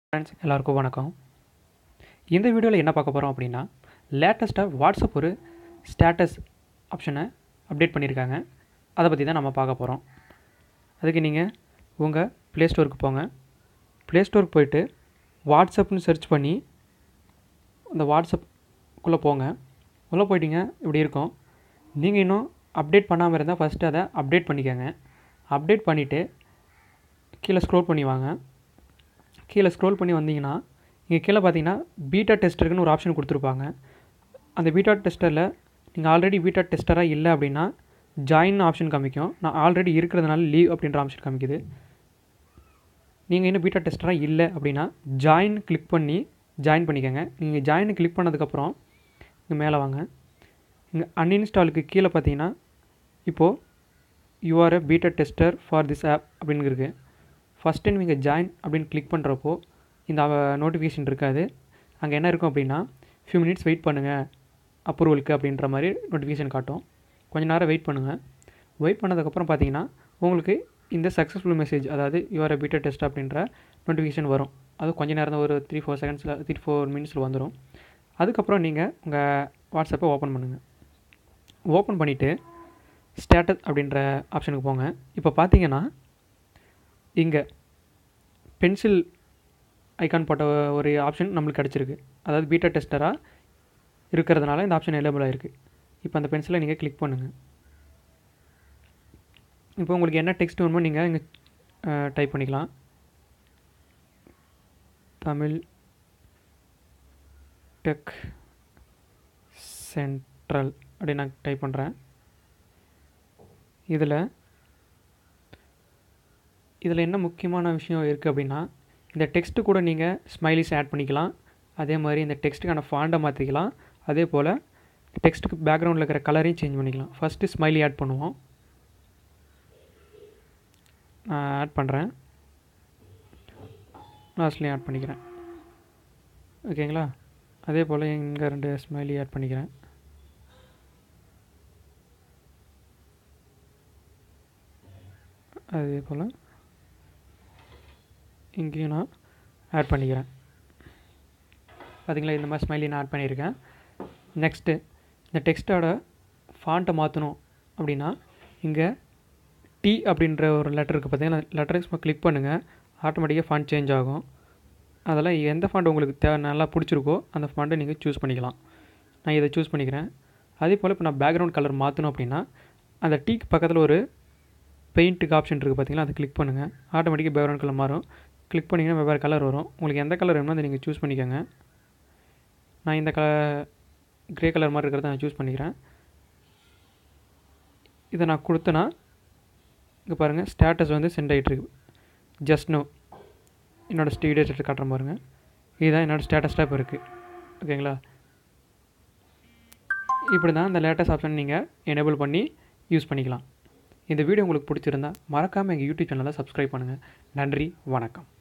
friends எல்லாருக்கும் வணக்கம் இந்த வீடியோவில் என்ன பார்க்க போகிறோம் அப்படின்னா லேட்டஸ்ட்டாக வாட்ஸ்அப் ஒரு ஸ்டேட்டஸ் ஆப்ஷனை அப்டேட் பண்ணியிருக்காங்க அதை பற்றி தான் நம்ம பார்க்க போகிறோம் அதுக்கு நீங்கள் உங்கள் ப்ளே ஸ்டோருக்கு போங்க ப்ளே ஸ்டோருக்கு போயிட்டு வாட்ஸ்அப்னு சர்ச் பண்ணி அந்த வாட்ஸ்அப்புக்குள்ளே போங்க உள்ளே போயிட்டீங்க இப்படி இருக்கும் நீங்கள் இன்னும் அப்டேட் பண்ணாமல் இருந்தால் ஃபஸ்ட்டு அதை அப்டேட் பண்ணிக்கோங்க அப்டேட் பண்ணிவிட்டு கீழே ஸ்க்ரோல் பண்ணி வாங்க கீழே ஸ்க்ரோல் பண்ணி வந்தீங்கன்னா இங்கே கீழே பார்த்தீங்கன்னா பீட்டா டெஸ்டருக்குன்னு ஒரு ஆப்ஷன் கொடுத்துருப்பாங்க அந்த பீட்டா டெஸ்டரில் நீங்கள் ஆல்ரெடி பீட்டா டெஸ்டராக இல்லை அப்படின்னா ஜாயின் ஆப்ஷன் காமிக்கும் நான் ஆல்ரெடி இருக்கிறதுனால லீவ் அப்படின்ற ஆப்ஷன் காமிக்குது நீங்கள் இன்னும் பீட்டா டெஸ்டராக இல்லை அப்படின்னா ஜாயின் கிளிக் பண்ணி ஜாயின் பண்ணிக்கோங்க நீங்கள் ஜாயின் கிளிக் பண்ணதுக்கப்புறம் இங்கே மேலே வாங்க இங்கே அன்இன்ஸ்டாலுக்கு கீழே பார்த்தீங்கன்னா இப்போது you're a beta tester for this app அப்படின்னு இருக்குது ஃபஸ்ட் டைம் நீங்கள் ஜாயின் அப்படின்னு கிளிக் பண்ணுறப்போ இந்த நோட்டிஃபிகேஷன் இருக்காது அங்கே என்ன இருக்கும் அப்படின்னா ஃபியூ மினிட்ஸ் வெயிட் பண்ணுங்கள் அப்ரூவலுக்கு அப்படின்ற மாதிரி நோட்டிஃபிகேஷன் காட்டும் கொஞ்ச நேரம் வெயிட் பண்ணுங்கள் வெயிட் பண்ணதுக்கப்புறம் பார்த்தீங்கன்னா உங்களுக்கு இந்த சக்ஸஸ்ஃபுல் மெசேஜ் அதாவது யூஆர் பீட்டா டெஸ்ட் அப்படின்ற நோட்டிஃபிகேஷன் வரும் அது கொஞ்ச நேரம் தான் ஒரு த்ரீ ஃபோர் செகண்ட்ஸில் த்ரீ ஃபோர் மினிட்ஸில் வந்துடும் அதுக்கப்புறம் நீங்கள் உங்கள் வாட்ஸ்அப்பை ஓப்பன் பண்ணுங்கள் ஓப்பன் பண்ணிவிட்டு ஸ்டேட்டஸ் அப்படின்ற ஆப்ஷனுக்கு போங்க இப்போ பார்த்தீங்கன்னா இங்கே பென்சில் ஐக்கான் போட்ட ஒரு ஆப்ஷன் நம்மளுக்கு கிடச்சிருக்கு அதாவது பீட்டா டெஸ்டராக இருக்கிறதுனால இந்த ஆப்ஷன் அவைலபிள் ஆகிருக்கு இப்போ அந்த பென்சிலை நீங்கள் கிளிக் பண்ணுங்கள் இப்போ உங்களுக்கு என்ன டெக்ஸ்ட் வேணுமோ நீங்கள் இங்கே டைப் பண்ணிக்கலாம் தமிழ் டெக் சென்ட்ரல் அப்படின்னு நான் டைப் பண்ணுறேன் இதில் இதில் என்ன முக்கியமான விஷயம் இருக்குது அப்படின்னா இந்த டெக்ஸ்ட்டு கூட நீங்கள் ஸ்மைலிஸ் ஆட் பண்ணிக்கலாம் அதே மாதிரி இந்த டெக்ஸ்ட்டுக்கான ஃபாண்டை மாற்றிக்கலாம் அதே போல் டெக்ஸ்ட்டுக்கு பேக்ரவுண்டில் இருக்கிற கலரையும் சேஞ்ச் பண்ணிக்கலாம் ஃபஸ்ட்டு ஸ்மைலி ஆட் பண்ணுவோம் நான் ஆட் பண்ணுறேன் லாஸ்ட்லேயும் ஆட் பண்ணிக்கிறேன் ஓகேங்களா அதே போல் இங்கே ரெண்டு ஸ்மைலி ஆட் பண்ணிக்கிறேன் அதே போல் இங்கேயும் நான் ஆட் பண்ணிக்கிறேன் பார்த்தீங்களா இந்த மாதிரி ஸ்மைலி நான் ஆட் பண்ணியிருக்கேன் நெக்ஸ்ட்டு இந்த டெக்ஸ்ட்டோட ஃபாண்ட்டை மாற்றணும் அப்படின்னா இங்கே டி அப்படின்ற ஒரு லெட்டர் இருக்குது பார்த்தீங்கன்னா லெட்டரை சும்மா கிளிக் பண்ணுங்கள் ஆட்டோமேட்டிக்காக ஃபாண்ட் சேஞ்ச் ஆகும் அதெல்லாம் எந்த ஃபாண்ட் உங்களுக்கு தே நல்லா பிடிச்சிருக்கோ அந்த ஃபாண்ட்டை நீங்கள் சூஸ் பண்ணிக்கலாம் நான் இதை சூஸ் பண்ணிக்கிறேன் அதே போல் இப்போ நான் பேக்ரவுண்ட் கலர் மாற்றணும் அப்படின்னா அந்த டீக்கு பக்கத்தில் ஒரு பெயிண்ட்டுக்கு ஆப்ஷன் இருக்குது பார்த்தீங்களா அதை கிளிக் பண்ணுங்கள் ஆட்டோமேட்டிக்காக பேக்ரவுண்ட் கலர் மாறும் கிளிக் பண்ணிங்கன்னா வெவ்வேறு கலர் வரும் உங்களுக்கு எந்த கலர் வேணுமோ அதை நீங்கள் சூஸ் பண்ணிக்கோங்க நான் இந்த கலர் க்ரே கலர் மாதிரி இருக்கிறத நான் சூஸ் பண்ணிக்கிறேன் இதை நான் கொடுத்தேன்னா இங்கே பாருங்கள் ஸ்டேட்டஸ் வந்து சென்ட் ஆகிட்டுருக்கு ஜஸ்ட் நோ என்னோடய ஸ்டேட்டஸ் காட்டுற பாருங்க இதுதான் என்னோடய ஸ்டேட்டஸாக இப்போ இருக்குது ஓகேங்களா இப்படி தான் இந்த லேட்டஸ்ட் ஆப்ஷன் நீங்கள் எனேபிள் பண்ணி யூஸ் பண்ணிக்கலாம் இந்த வீடியோ உங்களுக்கு பிடிச்சிருந்தா மறக்காமல் எங்கள் யூடியூப் சேனலை சப்ஸ்கிரைப் பண்ணுங்கள் நன்றி வணக்கம்